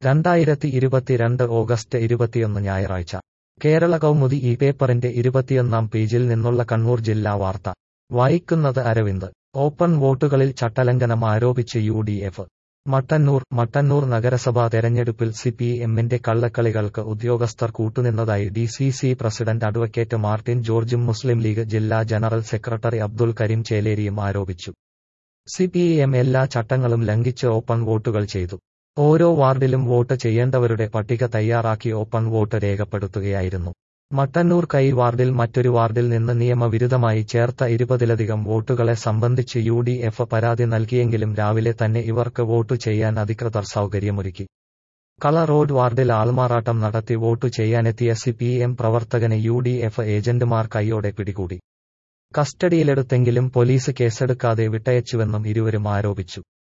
രണ്ടായിരത്തി ഇരുപത്തിരണ്ട് ഓഗസ്റ്റ് ഇരുപത്തിയൊന്ന് ഞായറാഴ്ച കേരള കൗമുദി ഈ പേപ്പറിന്റെ ഇരുപത്തിയൊന്നാം പേജിൽ നിന്നുള്ള കണ്ണൂർ ജില്ലാ വാർത്ത വായിക്കുന്നത് അരവിന്ദ് ഓപ്പൺ വോട്ടുകളിൽ ചട്ടലംഘനം ആരോപിച്ച് U D F Mattannur Mattannur നഗരസഭാ തെരഞ്ഞെടുപ്പിൽ സി പി എമ്മിന്റെ കള്ളക്കളികൾക്ക് ഉദ്യോഗസ്ഥർ കൂട്ടുനിന്നതായി D C C president advocate Martin ജോർജും മുസ്ലിം ലീഗ് ജില്ലാ ജനറൽ സെക്രട്ടറി അബ്ദുൽ കരീം ചേലേരിയും ആരോപിച്ചു സി പി എം എല്ലാ ചട്ടങ്ങളും ലംഘിച്ച് ഓപ്പൺ വോട്ടുകൾ ചെയ്തു ഓരോ വാർഡിലും വോട്ട് ചെയ്യേണ്ടവരുടെ പട്ടിക തയ്യാറാക്കി ഓപ്പൺ വോട്ട് രേഖപ്പെടുത്തുകയായിരുന്നു മട്ടന്നൂർ കൈ വാർഡിൽ മറ്റൊരു വാർഡിൽ നിന്ന് നിയമവിരുദ്ധമായി ചേർത്ത ഇരുപതിലധികം വോട്ടുകളെ സംബന്ധിച്ച് യു ഡി എഫ് പരാതി നൽകിയെങ്കിലും രാവിലെ തന്നെ ഇവർക്ക് വോട്ടു ചെയ്യാൻ അധികൃതർ സൗകര്യമൊരുക്കി കള റോഡ് വാർഡിൽ ആൾമാറാട്ടം നടത്തി വോട്ടു ചെയ്യാനെത്തിയ സി പി എം പ്രവർത്തകനെ യു ഡി എഫ് ഏജന്റുമാർ കൈയോടെ പിടികൂടി കസ്റ്റഡിയിലെടുത്തെങ്കിലും പോലീസ് കേസെടുക്കാതെ വിട്ടയച്ചുവെന്നും ഇരുവരും ആരോപിച്ചു